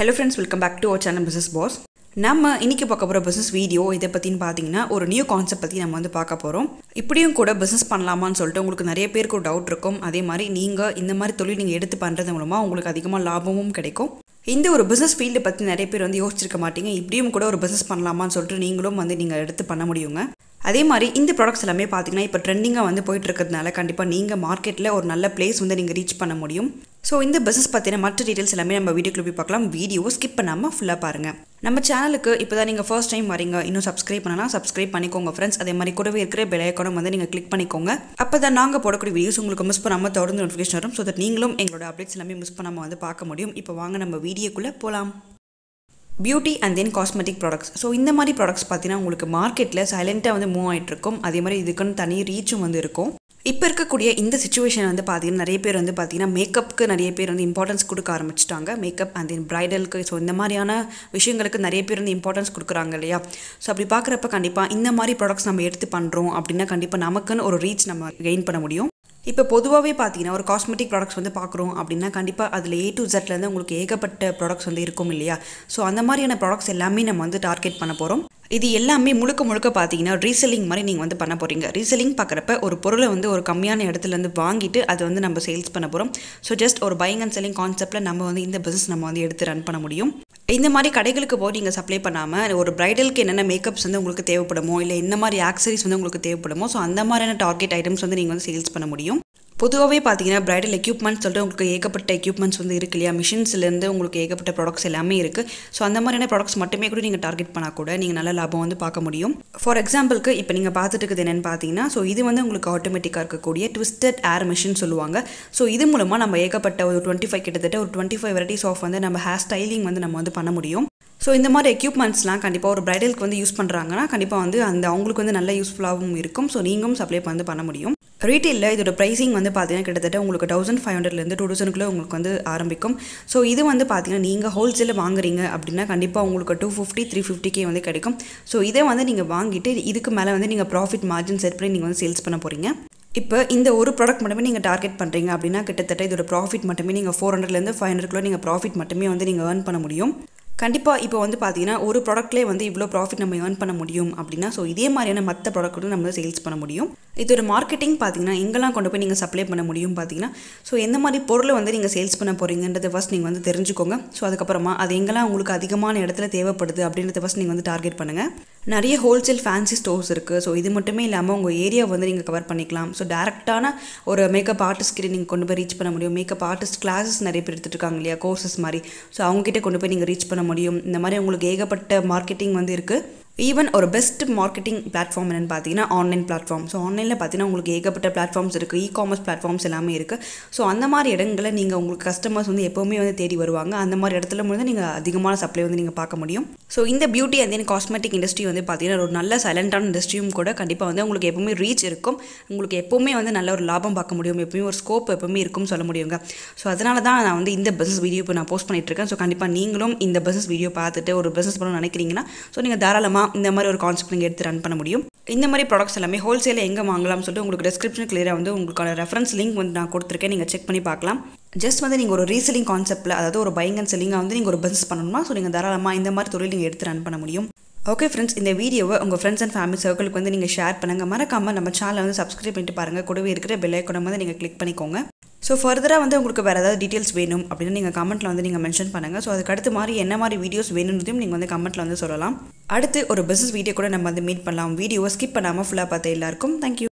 hello friends welcome back to our channel business boss நம்ம இன்னைக்கு பார்க்க போகிற பிஸ்னஸ் வீடியோ இதை பற்றின்னு பார்த்தீங்கன்னா ஒரு நியூ கான்செப்ட் பற்றி நம்ம வந்து பார்க்க போகிறோம் இப்படியும் கூட பிஸ்னஸ் பண்ணலாமான்னு சொல்லிட்டு உங்களுக்கு நிறைய பேருக்கு ஒரு டவுட் இருக்கும் அதே மாதிரி நீங்கள் இந்த மாதிரி தொழில் நீங்கள் எடுத்து பண்ணுறது மூலமாக உங்களுக்கு அதிகமாக லாபமும் கிடைக்கும் இந்த ஒரு பிஸ்னஸ் ஃபீல்டை பற்றி நிறைய பேர் வந்து யோசிச்சிருக்க மாட்டீங்க இப்படியும் கூட ஒரு பிஸ்னஸ் பண்ணலாமான்னு சொல்லிட்டு நீங்களும் வந்து நீங்கள் எடுத்து பண்ண முடியுங்க அதே மாதிரி இந்த ப்ராடக்ட்ஸ் எல்லாமே பார்த்தீங்கன்னா இப்போ ட்ரெண்டிங்காக வந்து போயிட்டு இருக்கிறதுனால கண்டிப்பாக நீங்கள் மார்க்கெட்டில் ஒரு நல்ல பிளேஸ் வந்து நீங்கள் ரீச் பண்ண முடியும் ஸோ இந்த பிஸ்னஸ் பற்றின மற்ற டீட்டெயில்ஸ் எல்லாமே நம்ம வீடியோக்குள்ள போய் பார்க்கலாம் வீடியோ ஸ்கிப் பண்ணாமல் ஃபுல்லாக பாருங்கள் நம்ம சேனலுக்கு இப்போ தான் நீங்கள் ஃபர்ஸ்ட் டைம் வரீங்க இன்னும் சப்ஸ்கிரைப் பண்ணலாம் சப்ஸ்கிரைப் பண்ணிக்கோங்க ஃப்ரெண்ட்ஸ் அதே மாதிரி கூடவே இருக்கிற பெல் ஐக்கானும் வந்து நீங்கள் கிளிக் பண்ணிக்கோங்க அப்போ தான் நாங்கள் போடக்கூடிய வீடியோஸ் உங்களுக்கு மிஸ் பண்ணாமல் தொடர்ந்து நோட்டிஃபிகேஷன் வரும் ஸோ தட் நீங்களும் எங்களோட அப்டேட்ஸ் எல்லாமே மிஸ் பண்ணாமல் வந்து பார்க்க முடியும் இப்போ வாங்க நம்ம வீடியோக்குள்ளே போகலாம் beauty and then cosmetic products so இந்த மாதிரி ப்ராடக்ட்ஸ் பார்த்தீங்கன்னா உங்களுக்கு மார்க்கெட்டில் சைலண்ட்டாக வந்து மூவ் ஆகிட்டு இருக்கும் அதே மாதிரி இதுக்குன்னு தனி ரீச்சும் வந்து இருக்கும் இப்போ இருக்கக்கூடிய இந்த சுச்சுவேஷன் வந்து பார்த்தீங்கன்னா நிறைய பேர் வந்து பார்த்தீங்கன்னா மேக்கப்புக்கு நிறைய பேர் வந்து இம்பார்ட்டன்ஸ் கொடுக்க ஆரம்பிச்சிட்டாங்க மேக்கப் அண்ட் தென் ப்ரைடலுக்கு ஸோ இந்த மாதிரியான விஷயங்களுக்கு நிறைய பேர் வந்து இம்பார்ட்டன்ஸ் கொடுக்குறாங்க இல்லையா ஸோ அப்படி பார்க்குறப்ப கண்டிப்பாக இந்த மாதிரி ப்ராடக்ட்ஸ் நம்ம எடுத்து பண்ணுறோம் அப்படின்னா கண்டிப்பாக நமக்குன்னு ஒரு ரீச் நம்ம கெயின் பண்ண முடியும் இப்போ பொதுவாகவே பார்த்தீங்கன்னா ஒரு காஸ்மெட்டிக் ப்ராடக்ட்ஸ் வந்து பார்க்குறோம் அப்படின்னா கண்டிப்பாக அதில் ஏ டு ஜெட்லேருந்து உங்களுக்கு ஏகப்பட்ட ப்ராடக்ட்ஸ் வந்து இருக்கும் இல்லையா ஸோ அந்த மாதிரியான ப்ராடக்ட்ஸ் எல்லாமே நம்ம வந்து டார்கெட் பண்ண போகிறோம் இது எல்லாமே முழுக்க முழுக்க பார்த்தீங்கன்னா ரீசெல்லிங் மாதிரி நீங்கள் வந்து பண்ண போகிறீங்க ரீசெல்லிங் பார்க்குறப்ப ஒரு பொருளை வந்து ஒரு கம்மியான இடத்துலேருந்து வாங்கிட்டு அதை வந்து நம்ம சேல்ஸ் பண்ண போகிறோம் ஸோ ஜஸ்ட் ஒரு பைங் அண்ட் செல்லிங் கான்செப்ட்டில் நம்ம வந்து இந்த பிஸ்னஸ் நம்ம வந்து எடுத்து ரன் பண்ண முடியும் இந்த மாதிரி கடைகளுக்கு போய் நீங்கள் சப்ளை பண்ணாமல் ஒரு ப்ரைடலுக்கு என்னென்ன மேக்கப்ஸ் வந்து உங்களுக்கு தேவைப்படுமோ இல்லை என்ன மாதிரி ஆக்சரிஸ் வந்து உங்களுக்கு தேவைப்படுமோ ஸோ அந்த மாதிரியான டார்கெட் ஐட்டம்ஸ் வந்து நீங்கள் வந்து சேல்ஸ் பண்ண முடியும் பொதுவாகவே பார்த்தீங்கன்னா ப்ரைடல் எக்யூப்மெண்ட்ஸ் சொல்லிட்டு உங்களுக்கு ஏகப்பட்ட எக்யூப்மெண்ட்ஸ் வந்து இருக்கு இல்லையா மிஷின்ஸ்லேருந்து உங்களுக்கு ஏகப்பட்ட ப்ராடக்ட்ஸ் எல்லாமே இருக்குது ஸோ அந்த மாதிரியான ப்ராடக்ட்ஸ் மட்டுமே கூட நீங்கள் டார்கெட் பண்ணால் கூட நீங்கள் நல்ல லாபம் வந்து பார்க்க முடியும் ஃபார் எக்ஸாம்பிளுக்கு இப்போ நீங்கள் பார்த்துட்டு இருக்குது என்னென்னு பார்த்தீங்கன்னா ஸோ இது வந்து உங்களுக்கு ஆட்டோமேட்டிக்காக இருக்கக்கூடிய ட்விஸ்டட் ஏர் மிஷின் சொல்லுவாங்க ஸோ இது மூலமாக நம்ம ஏகப்பட்ட ஒரு டுவெண்ட்டி ஃபைவ் கிட்டத்தட்ட ஒரு டுவெண்ட்டி ஃபைவ் வெரைட்டிஸ் ஆஃப் வந்து நம்ம ஹேர் ஸ்டைலிங் வந்து நம்ம வந்து பண்ண முடியும் ஸோ இந்த மாதிரி எக்யூப்மெண்ட்ஸ்லாம் கண்டிப்பாக ஒரு ப்ரைடலுக்கு வந்து யூஸ் பண்ணுறாங்கன்னா கண்டிப்பாக வந்து அந்த அவங்களுக்கு வந்து நல்ல யூஸ்ஃபுல்லாகவும் இருக்கும் ஸோ நீங்களும் சப்ளை வந்து பண்ண முடியும் ரீட்டெயிலில் இதோட ப்ரைஸிங் வந்து பார்த்தீங்கன்னா கிட்டத்தட்ட உங்களுக்கு தௌசண்ட் ஃபைவ் ஹண்ட்ரட்லேருந்து டூ தௌசண்ட்குள்ளே உங்களுக்கு வந்து ஆரம்பிக்கும் ஸோ இது வந்து பார்த்தீங்கன்னா நீங்கள் ஹோல்சேலில் வாங்குறீங்க அப்படின்னா கண்டிப்பாக உங்களுக்கு டூ ஃபிஃப்டி த்ரீ ஃபிஃப்டிக்கே வந்து கிடைக்கும் ஸோ இதை வந்து நீங்கள் வாங்கிட்டு இதுக்கு மேலே வந்து நீங்கள் ப்ராஃபிட் மார்ஜின் செட் பண்ணி நீங்கள் வந்து சேல்ஸ் பண்ண போகிறீங்க இப்போ இந்த ஒரு ப்ராடக்ட் மட்டுமே நீங்கள் டார்கெட் பண்ணுறீங்க அப்படின்னா கிட்டத்தட்ட இதோட ப்ராஃபிட் மட்டுமே நீங்கள் ஃபோர் ஹண்ட்ரட்லேருந்து ஃபைவ் ஹண்ட்ரட்குள்ளே நீங்கள் ப்ராஃபிட் மட்டுமே வந்து நீங்கள் ஏர்ன் பண்ண முடியும் கண்டிப்பாக இப்போ வந்து பார்த்தீங்கன்னா ஒரு ப்ராடக்ட்லேயே வந்து இவ்வளோ ப்ராஃபிட் நம்ம ஏர்ன் பண்ண முடியும் அப்படின்னா ஸோ இதே மாதிரியான மற்ற ப்ராடக்ட்டும் நம்ம சேல்ஸ் பண்ண முடியும் இதோட மார்க்கெட்டிங் பார்த்தீங்கன்னா எங்கெல்லாம் கொண்டு போய் நீங்கள் சப்ளை பண்ண முடியும் பார்த்தீங்கன்னா ஸோ எந்த மாதிரி பொருளை வந்து நீங்கள் சேல்ஸ் பண்ண போகிறீங்கன்றதை ஃபஸ்ட் நீங்கள் வந்து தெரிஞ்சுக்கோங்க ஸோ அதுக்கப்புறமா அது எங்கெல்லாம் உங்களுக்கு அதிகமான இடத்துல தேவைப்படுது அப்படின்றத ஃபஸ்ட் நீங்கள் வந்து டார்கெட் பண்ணுங்கள் நிறைய ஹோல்சேல் ஃபேன்சி ஸ்டோர்ஸ் இருக்குது ஸோ இது மட்டுமே இல்லாமல் உங்கள் ஏரியா வந்து நீங்கள் கவர் பண்ணிக்கலாம் ஸோ டேரெக்டான ஒரு மேக்கப் ஆர்டிஸ்ட் கிட்ட நீங்கள் கொண்டு போய் ரீச் பண்ண முடியும் மேக்கப் ஆர்டிஸ்ட் கிளாஸஸ் நிறைய பேர் எடுத்துட்டு இருக்காங்க இல்லையா கோர்சஸ் மாதிரி ஸோ அவங்ககிட்ட கொண்டு போய் நீங்கள் ரீச் பண்ண முடியும் இந்த மாதிரி உங்களுக்கு ஏகப்பட்ட மார்க்கெட்டிங் வந்து இருக்குது ஈவன் ஒரு பெஸ்ட் மார்க்கெட்டிங் பிளாட்ஃபார்ம் என்னென்னு பார்த்தீங்கன்னா ஆன்லைன் பிளாட்ஃபார்ம் ஸோ ஆன்லைனில் பார்த்தீங்கன்னா உங்களுக்கு ஏகப்பட்ட பிளாட்ஃபார்ம்ஸ் இருக்குது இ காமர்ஸ் பிளாட்ஃபார்ம்ஸ் எல்லாமே இருக்குது ஸோ அந்த மாதிரி இடங்களில் நீங்கள் உங்களுக்கு கஸ்டமர்ஸ் வந்து எப்போவுமே வந்து தேடி வருவாங்க அந்த மாதிரி இடத்துல வந்து நீங்கள் அதிகமான சப்ளை வந்து நீங்கள் பார்க்க முடியும் ஸோ இந்த beauty and then cosmetic industry வந்து பார்த்தீங்கன்னா ஒரு நல்ல சைலண்டான இண்டஸ்ட்ரியும் கூட கண்டிப்பாக வந்து உங்களுக்கு எப்பவுமே ரீச் இருக்கும் உங்களுக்கு எப்போவுமே வந்து நல்ல ஒரு லாபம் பார்க்க முடியும் எப்பவுமே ஒரு ஸ்கோப் எப்பவுமே இருக்கும்னு சொல்ல முடியுங்க ஸோ அதனால தான் நான் வந்து இந்த பிஸ்னஸ் வீடியோ இப்போ நான் போஸ்ட் பண்ணிட்டு இருக்கேன் ஸோ கண்டிப்பாக நீங்களும் இந்த பிஸ்னஸ் வீடியோ பார்த்துட்டு ஒரு பிஸ்னஸ் பண்ணணும்னு நினைக்கிறீங்கன்னா ஸோ நீங்கள் தாராளமாக இந்த மாதிரி ஒரு கான்செப்ட் நீங்கள் எடுத்து ரன் பண்ண முடியும் இந்த மாதிரி ப்ராடக்ட்ஸ் எல்லாமே ஹோல்சேலில் எங்கே வாங்கலாம்னு சொல்லிட்டு உங்களுக்கு டிஸ்கிரிப்ஷன் கிளியராக வந்து உங்களுக்கான ரெஃபரன்ஸ் லிங்க் வந்து நான் கொடுத்துருக்கேன் நீங்கள் செக் பண்ணி பார்க்கலாம் ஜஸ்ட் வந்து நீங்கள் ஒரு ரீசெல்லிங் கான்செப்ட்டில் அதாவது ஒரு பைங் அண்ட் செல்லிங்காக வந்து நீங்கள் ஒரு பிஸ்னஸ் பண்ணணுமா ஸோ நீங்கள் தாராளமாக இந்த மாதிரி தொழில் நீங்கள் எடுத்து ரன் பண்ண முடியும் ஓகே ஃப்ரெண்ட்ஸ் இந்த வீடியோவை உங்கள் ஃப்ரெண்ட்ஸ் அண்ட் ஃபேமிலி சர்க்கிளுக்கு வந்து நீங்கள் ஷேர் பண்ணுங்கள் மறக்காமல் நம்ம சேனலை வந்து சப்ஸ்கிரைப் பண்ணிட்டு பாருங்கள் கூடவே இருக்கிற பெல் ஐக்கனை வந்து நீங்கள் கிளிக் பண்ணிக்கோங்க ஸோ ஃபர்தராக வந்து உங்களுக்கு வேறு ஏதாவது டீட்டெயில்ஸ் வேணும் அப்படின்னு நீங்கள் கமெண்ட்டில் வந்து நீங்கள் மென்ஷன் பண்ணுங்கள் ஸோ அதுக்கு அடுத்த மாதிரி என்ன மாதிரி வீடியோஸ் வேணுன்றதையும் நீங்கள் வந்து கமெண்ட்டில் வந்து சொல்லலாம் அடுத்து ஒரு பிஸ்னஸ் வீடியோ கூட நம்ம வந்து மீட் பண்ணலாம் வீடியோவை ஸ்கிப் பண்ணாமல் ஃபுல்லாக பார்த்த எல்லாருக்கும் தேங்க்யூ